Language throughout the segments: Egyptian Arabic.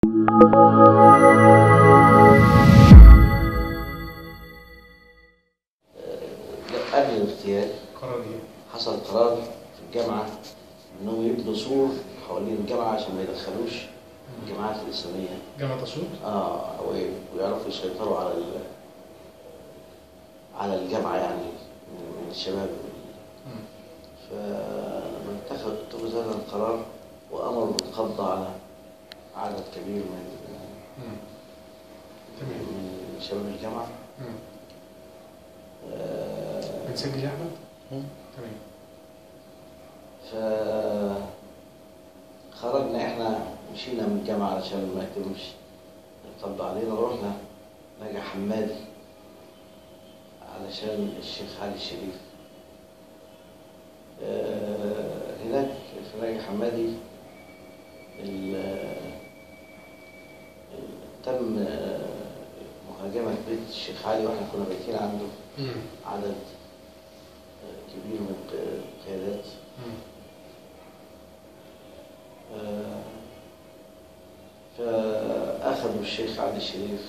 قبل الاغتيال قرار ايه؟ حصل قرار في الجامعة انهم يبنوا سور حوالين الجامعة عشان ما يدخلوش الجامعات الإسلامية جامعة أسيوط؟ اه وي- ويعرفوا يسيطروا على ال- على الجامعة يعني من من الشباب مم. فلما اتخذ اتخذ هذا القرار وأمروا بالقبض على عدد كبير من مم. تمام من شباب الجامعة مم. آه، بنسجل يا أحمد؟ مم. تمام فخرجنا احنا مشينا من الجامعة علشان ما يتمش القبض علينا رحنا نجا حمادي علشان الشيخ علي الشريف آه، هناك في نجا حمادي ال- تم آه، مهاجمة بيت الشيخ علي واحنا كنا بايتين عنده مم. عدد آه، كبير من الق- القيادات مم. آه، فأخذوا الشيخ علي الشريف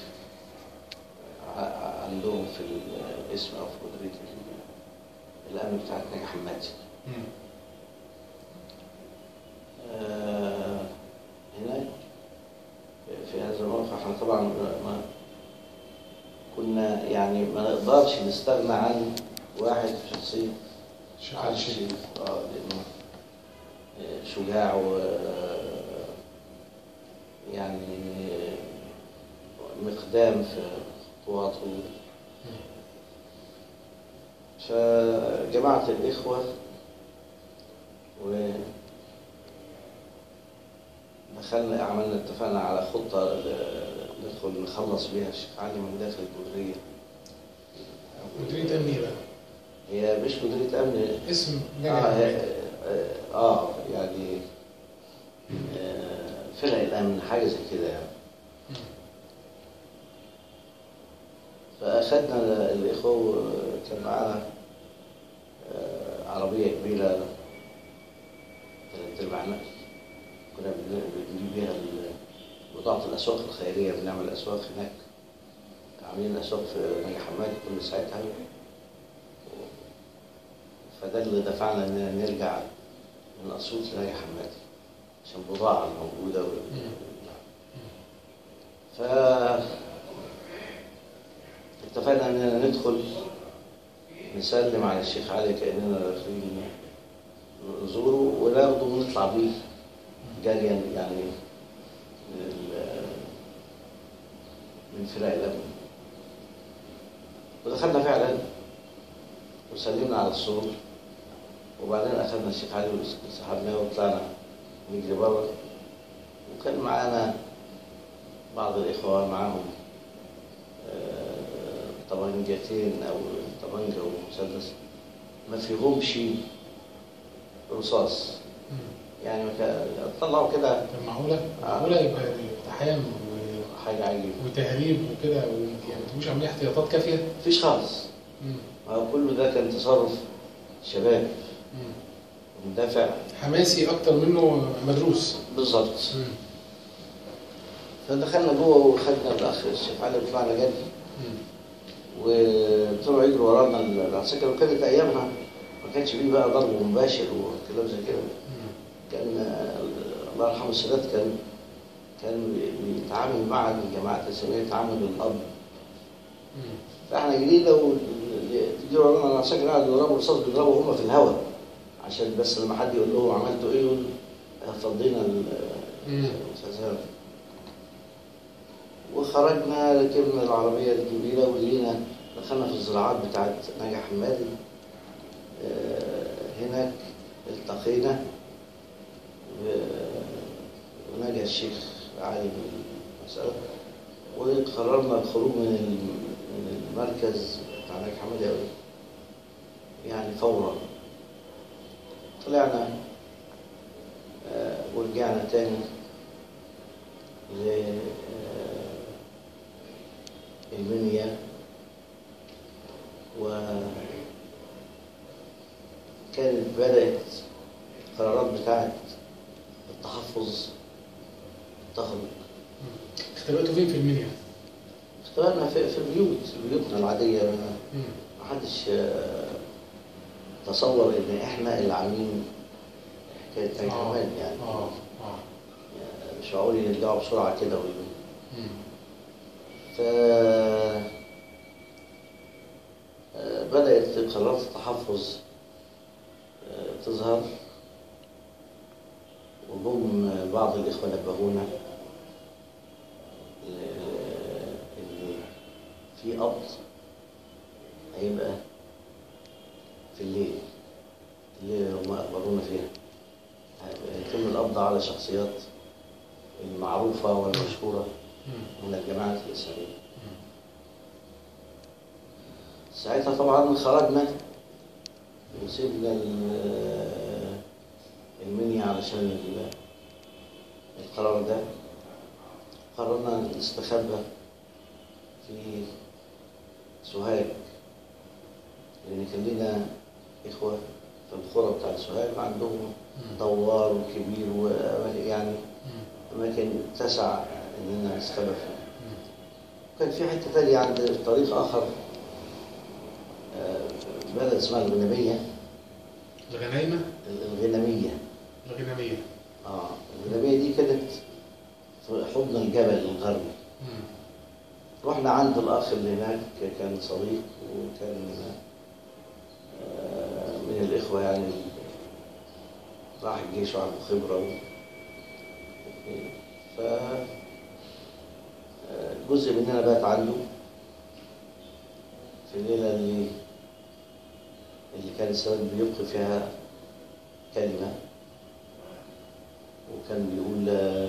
ع- عندهم في الاسم أو في مديرية ال- الأمن بتاعت نجا حمادي مم. آه، هناك في هذا الموقف احنا طبعا ما كنا يعني ما نقدرش نستغنى عن واحد في شخصية الشيخ علي الشريف اه لأنه آه، شجاع و يعني مقدام في خطواته مم. فجماعة الإخوة و دخلنا عملنا اتفقنا على خطة ل- ندخل نخلص بيها الشيخ علي من داخل المديرية مديرية أمن إيه بقى؟ هي مش مديرية أمن اسم آه, نجا هي- حمادي آه, آه يعني آه فرق الأمن حاجة زي كده يعني مم. فأخذنا الإخوة كان معانا آه، عربية كبيرة تلات أرباع نقل كنا بن- بنجيب بيها ال- بضاعة الأسواق الخيرية بنعمل أسواق هناك عاملين أسواق في نجا حمادي كل ساعتها فده اللي دفعنا إننا نرجع من أسيوط لنجا حمادي عشان البضاعة الموجودة وال- مم. ف اتفقنا اننا ندخل نسلم على الشيخ علي كاننا داخلين نزوره وناخده ونطلع بيه جريا يعني من ال- من فرق الامن ودخلنا فعلا وسلمنا على السور وبعدين اخذنا الشيخ علي وسحبناه وطلعنا نجري بره وكان معانا بعض الإخوة معاهم آه، طبنجتين أو طبنجة ومسدس ما فيهمش رصاص مم. يعني ما كان- طلعوا كده طب معقولة؟ معقولة يبقى اقتحام و- حاجة عجيبة وتهريب وكده و- يعني ما تبقوش عاملين احتياطات كافية؟ مفيش خالص مم. ما هو كله ده كان تصرف شباب مم. مندفع حماسي أكتر منه مدروس بالظبط مم. فدخلنا جوه وخدنا الأخ الشيخ علي وطلعنا جري مم. وطلعوا يجروا ورانا العساكر وكانت أيامها ما كانش فيه بقى ضرب مباشر وكلام زي كده مم. كان آه، الله يرحمه السادات كان كان بي- بيتعامل مع الجماعات الاسلاميه تعامل الاب مم. فاحنا جرينا وتجي ورانا العساكر قاعدوا يضربوا رصاص بيضربوا هم في الهواء عشان بس لما حد يقول لهم عملتوا ايه يقول آه، فضينا ال- مم. المسلسلات وخرجنا ركبنا العربية الكبيرة وجينا دخلنا في الزراعات بتاعت نجا حمادي آه، هناك التقينا و- ونجا الشيخ علي بالمسألة وقررنا الخروج من ال- من المركز بتاع نجا حمادي أوي يعني فورا طلعنا آه، ورجعنا تاني ل آه، المنيا وكانت بدأت القرارات بتاعت التحفظ تخرج اختبأتوا فين في المنيا؟ اختبرنا في, في البيوت بيوتنا العادية ما مم. ما حدش آه، تصور ان احنا اللي عاملين حكايه ترجمان يعني اه اه يعني مش معقول يرجعوا بسرعه كده ويقولوا. مم. ف آه، بدات قرارات التحفظ آه، تظهر وجم بعض الاخوه نبهونا ل- ان في قبض هيبقى في الليل الليل اللي هم اخبرونا فيها يتم القبض على شخصيات المعروفه والمشهوره مم. من الجماعات الاسلاميه مم. ساعتها طبعا خرجنا وسيبنا ال- المنيا علشان ال- القرار ده قررنا نستخبى في سوهاج لأن كان لنا إخوة في القرى بتاع سوهاج عندهم مم. دوار وكبير ويعني مم. أماكن تسع إننا نستخبى فيها مم. كان في حتة تانية عند طريق آخر آه، بلد اسمها الغنمية الغنايمة الغنمية الغنمية اه الغنمية دي كانت في حضن الجبل الغربي مم. رحنا عند الأخ اللي هناك كان صديق وكان آه، من الإخوة يعني راح الجيش وعنده خبرة و... ف آه، جزء مننا بات عنده في الليلة اللي اللي كان السبب بيلقي فيها كلمة وكان بيقول آه،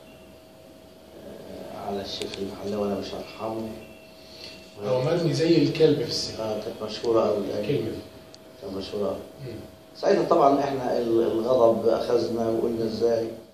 آه، على الشيخ المحلة وأنا مش هرحمه هو مرمي زي الكلب في السجن آه، كانت مشهورة أوي الكلمة دي كانت مشهورة أوي مم. ساعتها طبعا احنا ال- الغضب اخذنا وقلنا ازاي